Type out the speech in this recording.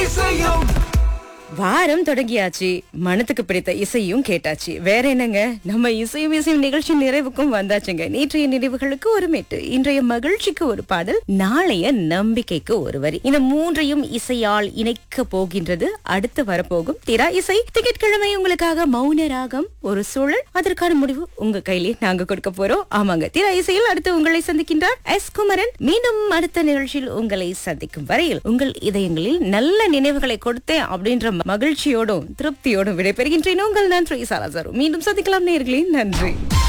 இசையும் வாரம் தொடங்கியாச்சு மனத்துக்கு பிடித்த இசையும் கேட்டாச்சு வேற என்னங்க நம்ம இசையும் இசையும் நிகழ்ச்சி நிறைவுக்கும் வந்தாச்சுங்க நேற்றைய நினைவுகளுக்கு ஒரு மெட்டு இன்றைய மகிழ்ச்சிக்கு ஒரு பாடல் நாளைய நம்பிக்கைக்கு ஒரு வரி இந்த மூன்றையும் இசையால் இணைக்க போகின்றது அடுத்து வரப்போகும் திரா இசை திங்கட்கிழமை உங்களுக்காக மௌன ராகம் ஒரு சூழல் அதற்கான முடிவு உங்க கையிலே நாங்க கொடுக்க போறோம் ஆமாங்க திரா இசையில் அடுத்து உங்களை சந்திக்கின்றார் எஸ் குமரன் மீண்டும் அடுத்த நிகழ்ச்சியில் உங்களை சந்திக்கும் வரையில் உங்கள் இதயங்களில் நல்ல நினைவுகளை கொடுத்தேன் அப்படின்ற மகிழ்ச்சியோடும் திருப்தியோடும் விடைபெறுகின்றேன் உங்கள் நன்றி சாலாசாரு மீண்டும் சந்திக்கலாம் நேர்களே நன்றி